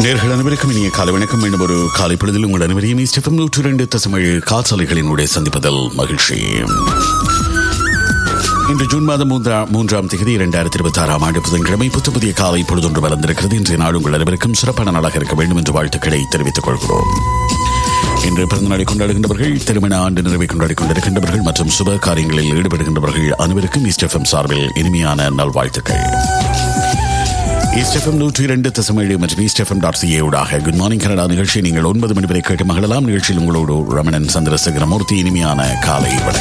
நேர்கள் அனைவருக்கும் இனிய காலை வணக்கம் மீண்டும் ஒரு காலை பொழுதில் உங்கள் அனைவரையும் ஸ்டெஃபம் நூற்று இரண்டு தசமேழு காற்சாலைகளினுடைய சந்திப்பதில் மகிழ்ச்சி இன்று ஜூன் மாதம் மூன்றா- மூன்றாம் தேதி இரண்டாயிரத்தி இருபத்தி ஆறாம் ஆண்டு புதன்கிழமை புத்த புதிய காலை பொழுதொன்று வளர்ந்திருக்கிறது இன்றைய நாள் உங்கள் அனைவருக்கும் சிறப்பான நாளாக இருக்க வேண்டும் என்று வாழ்த்துக்களை தெரிவித்துக் கொள்கிறோம் இன்று பிறந்தநாளை கொண்டாடுகின்றவர்கள் திருமண ஆண்டு நிறைவை கொண்டாடிக் கொண்டிருக்கின்றவர்கள் மற்றும் சுப காரியங்களில் ஈடுபடுகின்றவர்கள் அனைவருக்கும் இஸ்டெஃபம் சார்பில் இனிமையான நல்வாழ்த்துக்கள் ஈஸ்டெஃபம் நூற்றி இரண்டு தசமேழு மற்றும் ஈஸ்டெஃபம் டாட் சிஏ ஊடாக குட் மார்னிங் கனடா நிகழ்ச்சியை நீங்கள் ஒன்பது மணி வரை கேட்டு மகளலாம் நிகழ்ச்சியில் உங்களோடு ரமணன் சந்திரசேகரமூர்த்தி இனிமையான காலை வணக்கம்